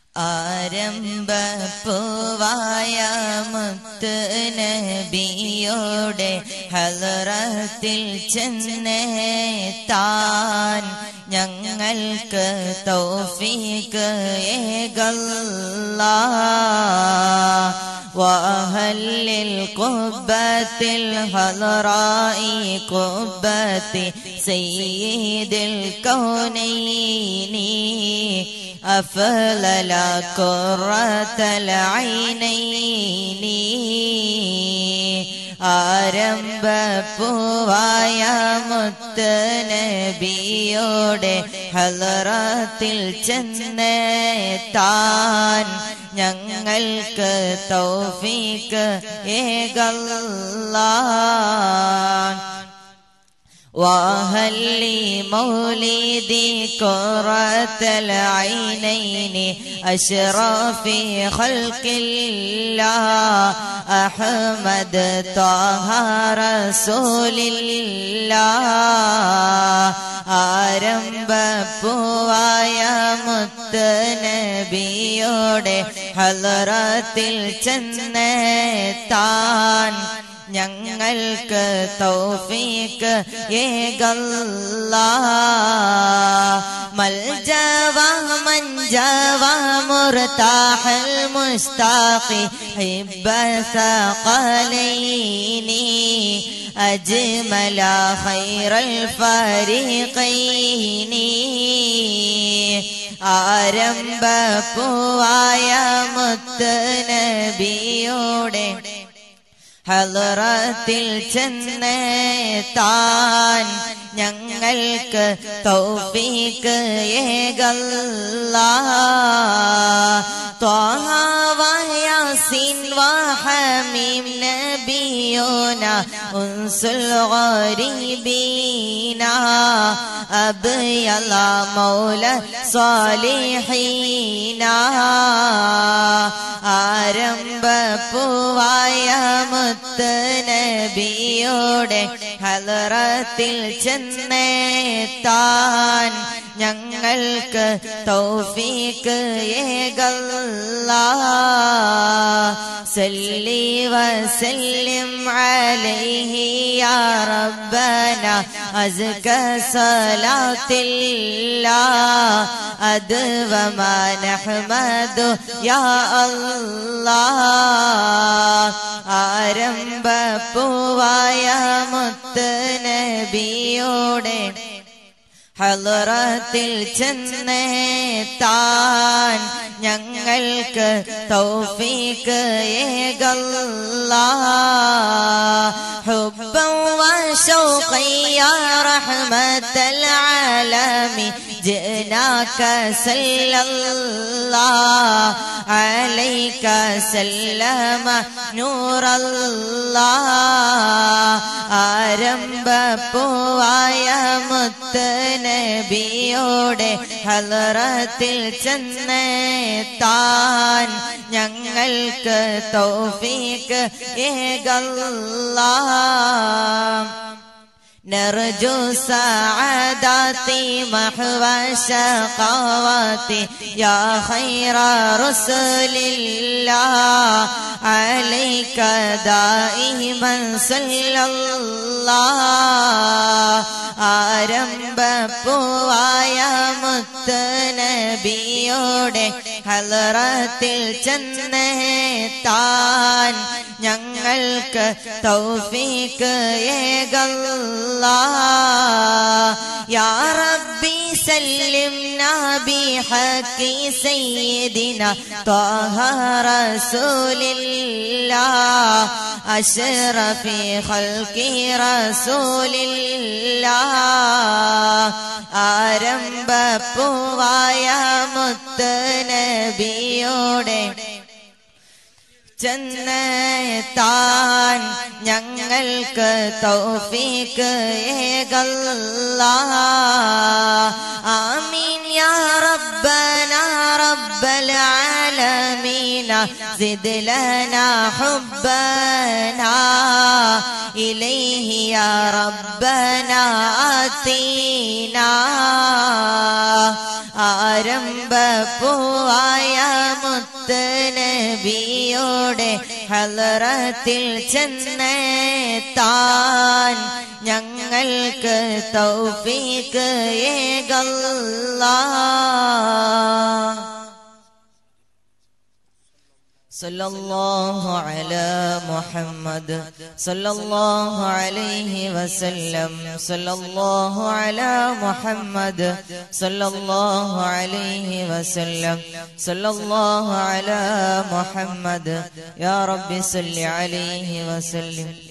ആരംഭപ്പൂവായ മുത്ത് നബിയോടെ ഹലറത്തിൽ ചെന്നേ താൻ ഞങ്ങൾക്ക് തൗഫീക്ക് ഏകല്ലാ وأهل القبة الحضراء قبة سيد الكونين أفلل كرة العينين ആരംഭപ്പൂവായ മുത്ത് നബിയോടെ ഹലറത്തിൽ ചെന്ന് താൻ ഞങ്ങൾക്ക് തൗഫീക്ക് ഏകല്ലാ وهل مولدي كرة العينين أشرف خلق الله أحمد طه رسول الله ആരംഭപ്പൂവായ മുത്ത് നബിയോടെ ഹലറത്തിൽ ചെന്ന് താൻ ഞങ്ങൾക്ക് തൗഫീക്ക് ഏകല്ലാ മൽജവ മഞ്ജവ മുർതാഹൽ മുസ്താഖി ഹിബ്ബ സഖലൈനി أجمل خير الفريقين ആരംഭപ്പൂവായ മുത്ത് നബിയോടെ ഹലറത്തിൽ ചെന്ന് താൻ ഞങ്ങൾക്ക് തൗഫീക്ക് ഏകല്ലാ طه وياسين وحميم نبينا أنس الغريبين أبيض مولى صالحين ആരംഭപ്പൂവായ മുത്ത് നബിയോടെ ഹലറത്തിൽ ചെന്ന് താൻ ഞങ്ങൾക്ക് തൗഫീക്ക് ഏകല്ലാ സല്ലി വസല്ലിം അലൈഹി യാ റബ്ബന അസ്ക സലാത്തില്ലാ അദ്വമാ നഹ്മദു യാ അല്ലാഹ് ആരംഭപ്പൂവായ മുത്ത് നബിയോടെ ഹലറത്തിൽ ചെന്ന് താൻ ഞങ്ങൾക്ക് തൗഫീക്ക് ഏകല്ലാ حبا وشوقا يا رحمة العالمين جئناك صلى الله عليك سلم نور الله ആരംഭപ്പൂവായ മുത്ത് നബിയോടെ ഹലറത്തിൽ ചെന്ന് താൻ ഞങ്ങൾക്ക് തൗഫീക്ക് ഏകല്ലാ نرجو سعادتي محو شقواتي يا خير رسل الله عليك دائما صلى الله ആരംഭപ്പൂവായ മുത്ത് നബിയോടെ ഹലറത്തിൽ ചെന്ന് താൻ ഞങ്ങൾക്ക് തൗഫീക്ക് ഏകല്ലാ യാ റബ്ബി سلمنا بحق سيدنا طه رسول الله أشرف خلق رسول الله ആരംഭപ്പൂവായ മുത്ത് നബിയോടെ ചെന്ന് താൻ ഞങ്ങൾക്ക് തൗഫീക്ക് ഏകല്ലാ ആമീൻ യാ റബ്ബന റബ്ബൽ ആലമീന زد لنا حبنا إليه يا ربنا آتينا ആരംഭപ്പൂവായ മുത്ത് നബിയോടെ ഹലറത്തിൽ ചെന്നെത്താൻ ഞങ്ങൾക്ക് തൗഫീക്ക് ഏകല്ലാ صلى الله على محمد صلى الله عليه وسلم صلى الله على محمد صلى الله عليه وسلم صلى الله على محمد يا رب صل عليه وسلم